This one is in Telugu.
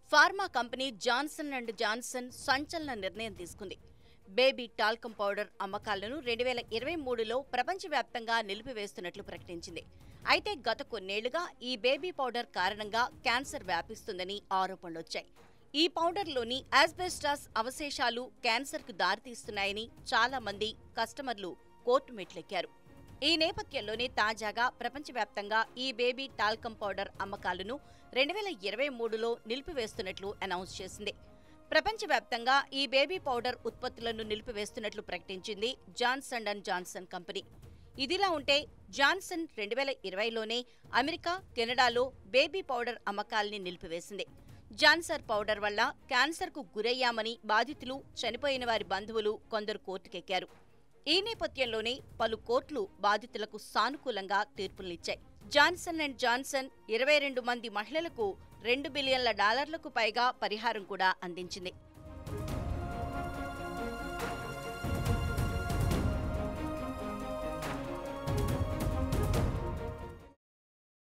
pharma company Johnson and Johnson సంచలన నిర్ణయం తీసుకుంది బేబీ టాల్కమ్ పౌడర్ అమ్మకాలను రెండు వేల ఇరవై మూడులో ప్రపంచవ్యాప్తంగా నిలిపివేస్తున్నట్లు ప్రకటించింది అయితే గత కొన్నేళ్లుగా ఈ బేబీ పౌడర్ కారణంగా క్యాన్సర్ వ్యాపిస్తుందని ఆరోపణలొచ్చాయి ఈ పౌడర్లోని ఆస్బెస్టాస్ అవశేషాలు క్యాన్సర్కు దారితీస్తున్నాయని చాలా మంది కస్టమర్లు కోర్టు మెట్లెక్కారు ఈ నేపథ్యంలోనే తాజాగా ప్రపంచవ్యాప్తంగా ఈ బేబీ టాల్కమ్ పౌడర్ అమ్మకాలను రెండు వేల ఇరవై మూడులో నిలిపివేస్తున్నట్లు అనౌన్స్ చేసింది ప్రపంచవ్యాప్తంగా ఈ బేబీ పౌడర్ ఉత్పత్తులను నిలిపివేస్తున్నట్లు ప్రకటించింది జాన్సన్ అండ్ జాన్సన్ కంపెనీ ఇదిలా ఉంటే జాన్సన్ రెండు వేల ఇరవైలోనే అమెరికా కెనడాలో బేబీ పౌడర్ అమ్మకాల్ని నిలిపివేసింది జాన్సర్ పౌడర్ వల్ల క్యాన్సర్కు గురయ్యామని బాధితులు చనిపోయిన వారి బంధువులు కొందరు కోర్టుకెక్కారు ఈ నేపథ్యంలోనే పలు కోర్టులు బాధితులకు సానుకూలంగా తీర్పునిచ్చాయి జాన్సన్ అండ్ జాన్సన్ ఇరవై రెండు మంది మహిళలకు రెండు బిలియన్ల డాలర్లకు పైగా పరిహారం కూడా అందించింది